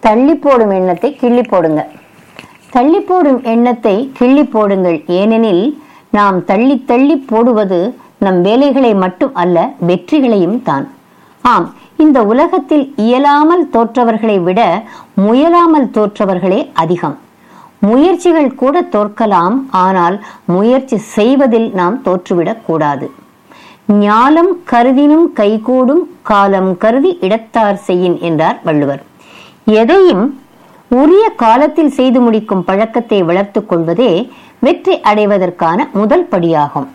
தள்ளி போடும் எண்ணத்தை கிள்ளி போடுங்க தள்ளி போடும் எண்ணத்தை கிள்ளி போடுங்கள் ஏனெனில் நாம் தள்ளி தள்ளி போடுவது நம் வேலைகளை மட்டும் அல்ல வெற்றிகளையும் தான் ஆம் இந்த உலகத்தில் இயலாமல் தோற்றவர்களை விட முயலாமல் தோற்றவர்களே அதிகம் முயற்சிகள் கூட தோற்கலாம் ஆனால் முயற்சி செய்வதில் நாம் தோற்றுவிடக் கூடாது ஞாலம் கருதினும் கைகூடும் காலம் கருதி இடத்தார் செய்யின் என்றார் வள்ளுவர் எதையும் உரிய காலத்தில் செய்து முடிக்கும் பழக்கத்தை வளர்த்துக் கொள்வதே வெற்றி அடைவதற்கான முதல் படியாகும்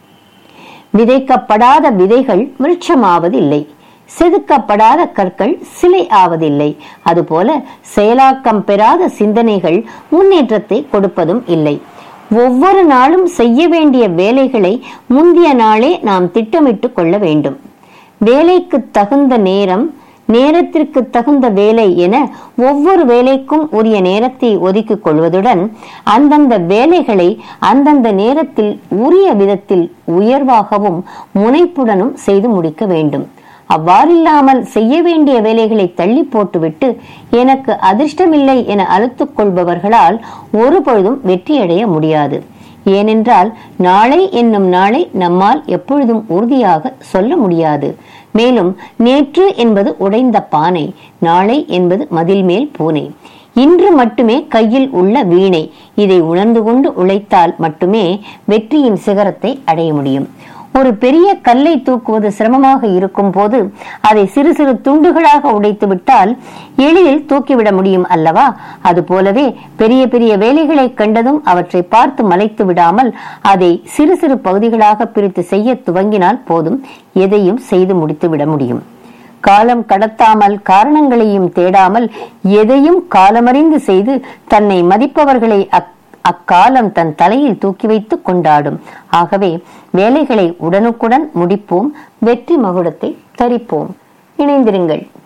விதைக்கப்படாத விதைகள் விருட்சமாவதில்லை செதுக்கப்படாத கற்கள் சிலை ஆவதில்லை அதுபோல செயலாக்கம் பெறாத சிந்தனைகள் முன்னேற்றத்தை கொடுப்பதும் இல்லை ஒவ்வொரு நாளும் செய்ய வேண்டிய வேலைகளை முந்திய நாளே நாம் திட்டமிட்டு கொள்ள வேண்டும் வேலைக்கு தகுந்த நேரம் நேரத்திற்கு தகுந்த வேலை என ஒவ்வொரு வேலைக்கும் உரிய நேரத்தை ஒதுக்கிக் கொள்வதுடன் அந்தந்த வேலைகளை அந்தந்த நேரத்தில் உரிய விதத்தில் உயர்வாகவும் முனைப்புடனும் செய்து முடிக்க வேண்டும் அவ்வாறில்லாமல் செய்ய வேண்டிய வேலைகளை தள்ளி போட்டுவிட்டு எனக்கு அதிர்ஷ்டமில்லை என அழுத்துக் கொள்பவர்களால் ஒருபொழுதும் வெற்றியடைய முடியாது ஏனென்றால் நாளை என்னும் நாளை நம்மால் எப்பொழுதும் உறுதியாக சொல்ல முடியாது மேலும் நேற்று என்பது உடைந்த பானை நாளை என்பது மதில் மேல் பூனை இன்று மட்டுமே கையில் உள்ள வீணை இதை உணர்ந்து கொண்டு உழைத்தால் மட்டுமே வெற்றியின் சிகரத்தை அடைய முடியும் ஒரு பெரிய கல்லை தூக்குவது சிரமமாக இருக்கும் போது அதை சிறு சிறு துண்டுகளாக உடைத்து விட்டால் எளிதில் தூக்கிவிட முடியும் அல்லவா அது போலவே பெரிய பெரிய வேலைகளை கண்டதும் அவற்றை பார்த்து மலைத்து விடாமல் அதை சிறு சிறு பகுதிகளாக பிரித்து செய்ய துவங்கினால் போதும் எதையும் செய்து முடித்து விட முடியும் காலம் கடத்தாமல் காரணங்களையும் தேடாமல் எதையும் காலமறிந்து செய்து தன்னை மதிப்பவர்களை அக் அக்காலம் தன் தலையில் தூக்கி வைத்து கொண்டாடும் ஆகவே வேலைகளை உடனுக்குடன் முடிப்போம் வெற்றி மகுடத்தை தரிப்போம் இணைந்திருங்கள்